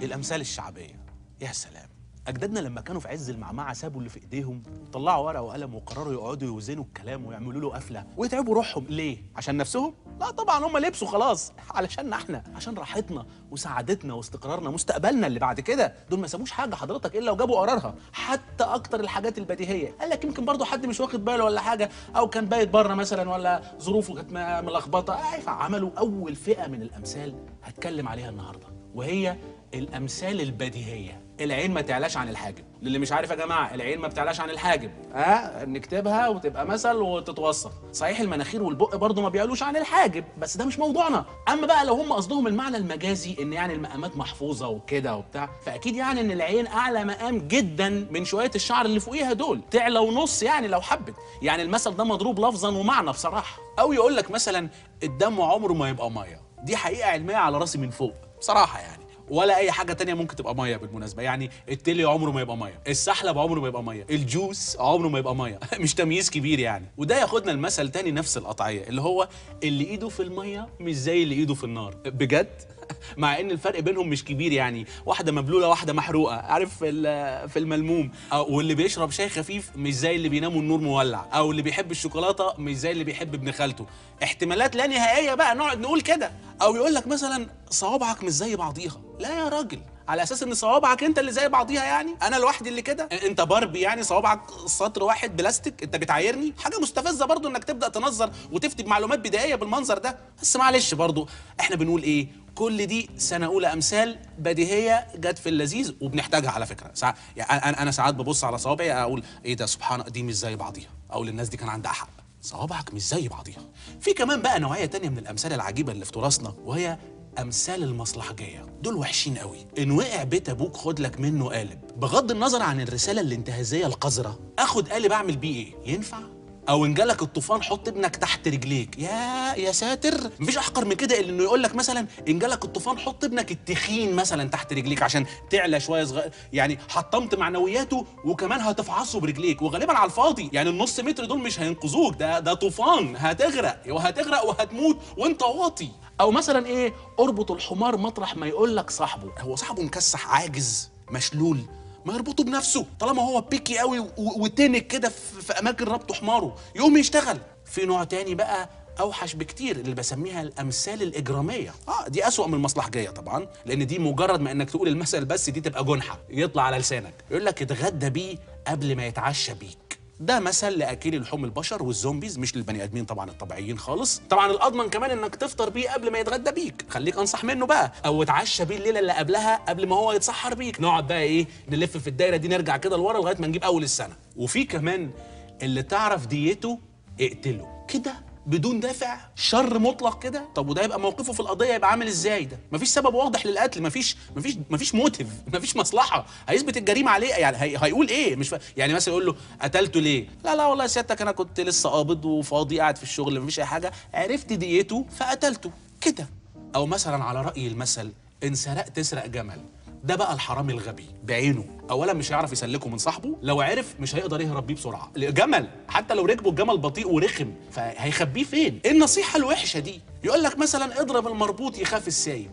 الامثال الشعبيه يا سلام اجدادنا لما كانوا في عز المعمعه سابوا اللي في ايديهم طلعوا ورقه وقلم وقرروا يقعدوا يوزنوا الكلام ويعملوا له قفله ويتعبوا روحهم ليه عشان نفسهم لا طبعا هم لبسوا خلاص علشان احنا عشان راحتنا وسعادتنا واستقرارنا مستقبلنا اللي بعد كده دول ما سابوش حاجه حضرتك الا وجابوا قرارها حتى اكتر الحاجات البديهيه قال لك يمكن برضه حد مش واخد باله ولا حاجه او كان بايت بره مثلا ولا ظروفه كانت م- ملخبطه آه، فعملوا اول فئه من الامثال هتكلم عليها النهارده وهي الامثال البديهيه العين ما تعلاش عن الحاجب للي مش عارف يا جماعه العين ما بتعلاش عن الحاجب ها نكتبها وتبقى مثل وتتوصف صحيح المناخير والبق برضه ما بيعلوش عن الحاجب بس ده مش موضوعنا اما بقى لو هم قصدهم المعنى المجازي ان يعني المقامات محفوظه وكده وبتاع فاكيد يعني ان العين اعلى مقام جدا من شويه الشعر اللي فوقيها دول تعلى ونص يعني لو حبت يعني المثل ده مضروب لفظا ومعنى بصراحه او يقول لك مثلا الدم عمره ما يبقى ميه دي حقيقه علميه على راسي من فوق بصراحه يعني ولا اي حاجه تانية ممكن تبقى ميه بالمناسبه يعني التلي عمره ما يبقى ميه السحلب عمره ما يبقى ميه الجوس عمره ما يبقى ميه مش تمييز كبير يعني وده ياخدنا المثل تاني نفس القطعيه اللي هو اللي ايده في الميه مش زي اللي ايده في النار بجد مع ان الفرق بينهم مش كبير يعني واحده مبلوله واحده محروقه عارف في ال- في الملموم أو واللي بيشرب شاي خفيف مش زي اللي بينام والنور مولع او اللي بيحب الشوكولاته مش زي اللي بيحب ابن خالته احتمالات لا نهائيه بقى نقعد نقول كده او يقول لك مثلا صوابعك مش زي بعضيها لا يا راجل على اساس ان صوابعك انت اللي زي بعضيها يعني انا لوحدي اللي كده انت باربي يعني صوابعك سطر واحد بلاستيك انت بتعايرني حاجه مستفزه برضو انك تبدا تنظر وتفتي بمعلومات بدائيه بالمنظر ده بس معلش برضو احنا بنقول ايه كل دي سنه اولى امثال بديهيه جت في اللذيذ وبنحتاجها على فكره ساعات يعني انا انا ساعات ببص على صوابعي اقول ايه ده سبحان دي مش زي بعضيها اقول الناس دي كان عندها حق صوابعك مش زي بعضيها في كمان بقى نوعيه تانية من الامثال العجيبه اللي في تراثنا وهي امثال المصلحجيه دول وحشين قوي ان وقع بيت ابوك خد لك منه قالب بغض النظر عن الرساله الانتهازيه القذره اخد قالب اعمل بيه ايه ينفع او ان جالك الطوفان حط ابنك تحت رجليك يا يا ساتر مفيش احقر من كده الا انه يقول لك مثلا ان جالك الطوفان حط ابنك التخين مثلا تحت رجليك عشان تعلى شويه صغير يعني حطمت معنوياته وكمان هتفعصه برجليك وغالبا على الفاضي يعني النص متر دول مش هينقذوك ده ده طوفان هتغرق وهتغرق وهتموت وانت واطي او مثلا ايه اربط الحمار مطرح ما يقول لك صاحبه هو صاحبه مكسح عاجز مشلول ما يربطه بنفسه طالما هو بيكي قوي و- وتنك كده في في اماكن ربط حماره يقوم يشتغل في نوع تاني بقى اوحش بكتير اللي بسميها الامثال الاجراميه اه دي اسوأ من المصلحجيه طبعا لان دي مجرد ما انك تقول المثل بس دي تبقى جنحه يطلع على لسانك يقول لك اتغدى بيه قبل ما يتعشى بيك ده مثل لاكلي لحوم البشر والزومبيز مش للبني ادمين طبعا الطبيعيين خالص طبعا الاضمن كمان انك تفطر بيه قبل ما يتغدى بيك خليك انصح منه بقى او اتعشى بيه الليله اللي قبلها قبل ما هو يتسحر بيك نقعد بقى ايه نلف في الدايره دي نرجع كده لورا لغايه ما نجيب اول السنه وفي كمان اللي تعرف ديته اقتله كده بدون دافع شر مطلق كده طب وده يبقى موقفه في القضيه يبقى عامل ازاي ده مفيش سبب واضح للقتل مفيش مفيش مفيش موتيف مفيش مصلحه هيثبت الجريمه عليه يعني هي هيقول ايه مش ف... يعني مثلا يقول له قتلته ليه لا لا والله يا سيادتك انا كنت لسه قابض وفاضي قاعد في الشغل مفيش اي حاجه عرفت ديته فقتلته كده او مثلا على راي المثل ان سرقت تسرق جمل ده بقى الحرامي الغبي بعينه اولا مش هيعرف يسلكه من صاحبه لو عرف مش هيقدر يهرب بيه بسرعه الجمل حتى لو ركبه الجمل بطيء ورخم فهيخبيه فين إيه النصيحه الوحشه دي يقول لك مثلا اضرب المربوط يخاف السايب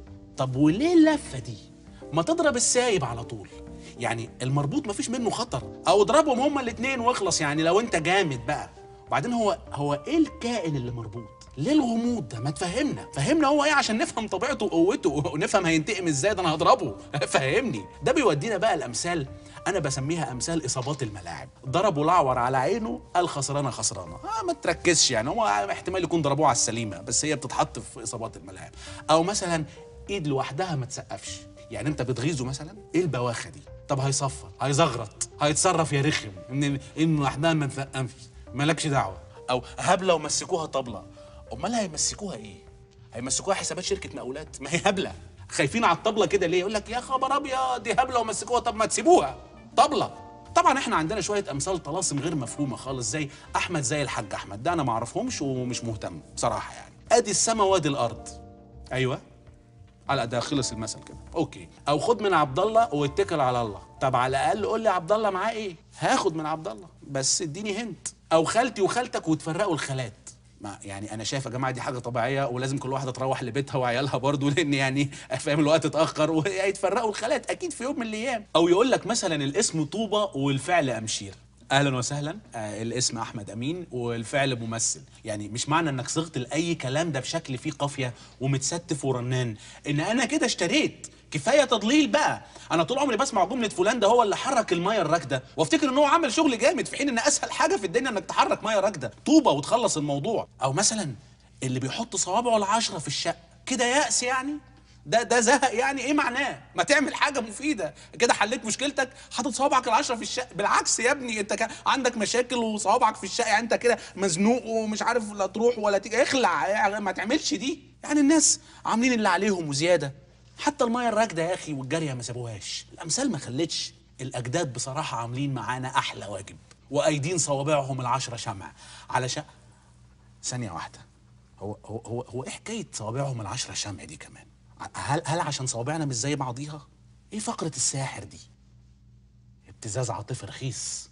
طب وليه اللفه دي ما تضرب السايب على طول يعني المربوط مفيش منه خطر او اضربهم هما الاتنين واخلص يعني لو انت جامد بقى وبعدين هو هو ايه الكائن اللي مربوط ليه الغموض ده ما تفهمنا فهمنا هو ايه عشان نفهم طبيعته وقوته ونفهم هينتقم ازاي ده انا هضربه فهمني ده بيودينا بقى الامثال انا بسميها امثال اصابات الملاعب ضربوا الاعور على عينه قال خسرانه خسرانه آه ما تركزش يعني هو احتمال يكون ضربوه على السليمه بس هي بتتحط في اصابات الملاعب او مثلا ايد لوحدها ما تسقفش يعني انت بتغيظه مثلا ايه البواخه دي طب هيصفر هيزغرط هيتصرف يا رخم ان ان لوحدها ما تسقفش مالكش دعوه او هبله ومسكوها طبله امال هيمسكوها ايه هيمسكوها حسابات شركه مقاولات ما هي هبله خايفين على الطبله كده ليه يقول لك يا خبر ابيض دي هبله ومسكوها طب ما تسيبوها طبله طبعا احنا عندنا شويه امثال طلاسم غير مفهومه خالص زي احمد زي الحاج احمد ده انا ما اعرفهمش ومش مهتم بصراحه يعني ادي السما وادي الارض ايوه على ده خلص المثل كده اوكي او خد من عبد الله واتكل على الله طب على الاقل قول لي عبد الله معاه ايه هاخد من عبد الله بس اديني هنت او خالتي وخالتك وتفرقوا الخالات ما يعني انا شايف يا جماعه دي حاجه طبيعيه ولازم كل واحده تروح لبيتها وعيالها برضه لان يعني فاهم الوقت اتاخر وهيتفرقوا الخالات اكيد في يوم من الايام او يقول لك مثلا الاسم طوبه والفعل امشير اهلا وسهلا آه الاسم احمد امين والفعل ممثل يعني مش معنى انك صغت لاي كلام ده بشكل فيه قافيه ومتستف ورنان ان انا كده اشتريت كفايه تضليل بقى انا طول عمري بسمع جمله فلان ده هو اللي حرك الميه الراكده وافتكر ان هو عمل شغل جامد في حين ان اسهل حاجه في الدنيا انك تحرك ميه راكده طوبه وتخلص الموضوع او مثلا اللي بيحط صوابعه العشره في الشق كده يأس يعني ده ده زهق يعني ايه معناه ما تعمل حاجه مفيده كده حليت مشكلتك حاطط صوابعك العشره في الشق بالعكس يا ابني انت كان عندك مشاكل وصوابعك في الشق يعني انت كده مزنوق ومش عارف لا تروح ولا تيجي اخلع يعني ما تعملش دي يعني الناس عاملين اللي عليهم وزياده حتى الميه الراكده يا اخي والجاريه ما سابوهاش الامثال ما خلتش الاجداد بصراحه عاملين معانا احلى واجب وايدين صوابعهم العشره شمع علشان ثانيه واحده هو هو هو, هو ايه حكايه صوابعهم العشره شمع دي كمان هل هل عشان صوابعنا مش زي بعضيها ايه فقره الساحر دي ابتزاز عاطفي رخيص